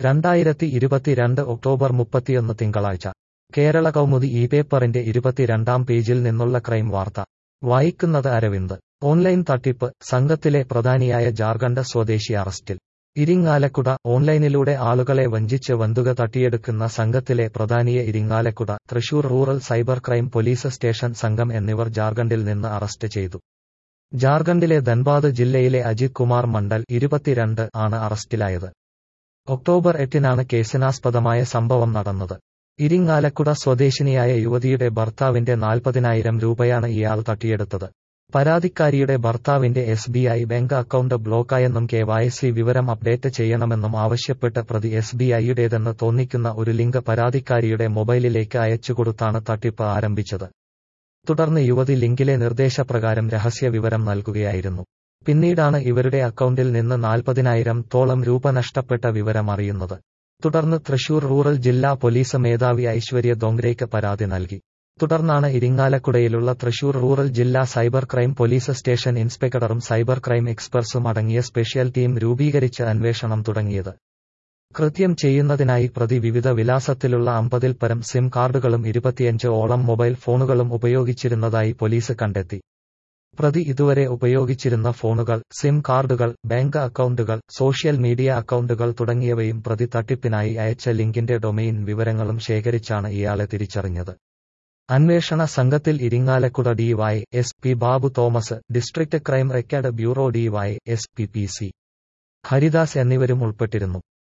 രണ്ടായിരത്തി ഇരുപത്തിരണ്ട് ഒക്ടോബർ മുപ്പത്തിയൊന്ന് തിങ്കളാഴ്ച കേരള കൗമുദി ഈ പേപ്പറിന്റെ ഇരുപത്തിരണ്ടാം പേജിൽ നിന്നുള്ള ക്രൈം വാർത്ത വായിക്കുന്നത് അരവിന്ദ് ഓൺലൈൻ തട്ടിപ്പ് സംഘത്തിലെ പ്രധാനിയായ ജാർഖണ്ഡ് സ്വദേശി അറസ്റ്റിൽ ഇരിങ്ങാലക്കുട ഓൺലൈനിലൂടെ ആളുകളെ വഞ്ചിച്ച് വന്തുക തട്ടിയെടുക്കുന്ന സംഘത്തിലെ പ്രധാനിയെ Irinjalakuda Thrissur rural cyber crime police station സംഘം എന്നിവർ ജാർഖണ്ഡിൽ നിന്ന് അറസ്റ്റ് ചെയ്തു ജാർഖണ്ഡിലെ ധൻബാദ് ജില്ലയിലെ അജിത് കുമാർ മണ്ഡൽ ഇരുപത്തിരണ്ട് ആണ് അറസ്റ്റിലായത് ഒക്ടോബർ എട്ടിനാണ് കേസിനാസ്പദമായ സംഭവം നടന്നത് ഇരിങ്ങാലക്കുട സ്വദേശിനിയായ യുവതിയുടെ ഭർത്താവിന്റെ നാൽപ്പതിനായിരം രൂപയാണ് ഇയാൾ തട്ടിയെടുത്തത് പരാതിക്കാരിയുടെ ഭർത്താവിന്റെ S B I bank account ബ്ലോക്കായെന്നും കെ വൈ സി വിവരം അപ്ഡേറ്റ് ചെയ്യണമെന്നും ആവശ്യപ്പെട്ട് പ്രതി എസ് ബി ഐയുടേതെന്ന് തോന്നിക്കുന്ന ഒരു ലിങ്ക് പരാതിക്കാരിയുടെ മൊബൈലിലേക്ക് അയച്ചുകൊടുത്താണ് തട്ടിപ്പ് ആരംഭിച്ചത് തുടർന്ന് യുവതി ലിങ്കിലെ നിർദ്ദേശപ്രകാരം രഹസ്യ വിവരം നൽകുകയായിരുന്നു പിന്നീടാണ് ഇവരുടെ അക്കൗണ്ടിൽ നിന്ന് നാൽപ്പതിനായിരം തോളം രൂപ നഷ്ടപ്പെട്ട വിവരം അറിയുന്നത് തുടർന്ന് തൃശൂർ റൂറൽ ജില്ലാ പോലീസ് മേധാവി ഐശ്വര്യ ദോങ്രയ്ക്ക് പരാതി നൽകി തുടർന്നാണ് ഇരിങ്ങാലക്കുടയിലുള്ള തൃശൂർ റൂറൽ ജില്ലാ സൈബർ ക്രൈം പോലീസ് സ്റ്റേഷൻ ഇൻസ്പെക്ടറും സൈബർ ക്രൈം എക്സ്പെർട്സും അടങ്ങിയ സ്പെഷ്യൽ ടീം രൂപീകരിച്ച് അന്വേഷണം തുടങ്ങിയത് കൃത്യം ചെയ്യുന്നതിനായി പ്രതി വിവിധ വിലാസത്തിലുള്ള അമ്പതിൽ പരം സിം കാർഡുകളും ഇരുപത്തിയഞ്ച് ഓളം മൊബൈൽ ഫോണുകളും ഉപയോഗിച്ചിരുന്നതായി പോലീസ് കണ്ടെത്തി പ്രതി ഇതുവരെ ഉപയോഗിച്ചിരുന്ന ഫോണുകൾ സിം കാർഡുകൾ ബാങ്ക് അക്കൗണ്ടുകൾ സോഷ്യൽ മീഡിയ അക്കൗണ്ടുകൾ തുടങ്ങിയവയും പ്രതി തട്ടിപ്പിനായി അയച്ച ലിങ്കിന്റെ ഡൊമെയിൻ വിവരങ്ങളും ശേഖരിച്ചാണ് ഇയാളെ തിരിച്ചറിഞ്ഞത് അന്വേഷണ സംഘത്തിൽ Irinjalakuda D Y S P Babu Thomas district crime record bureau D Y S P P C Haridas എന്നിവരും ഉൾപ്പെട്ടിരുന്നു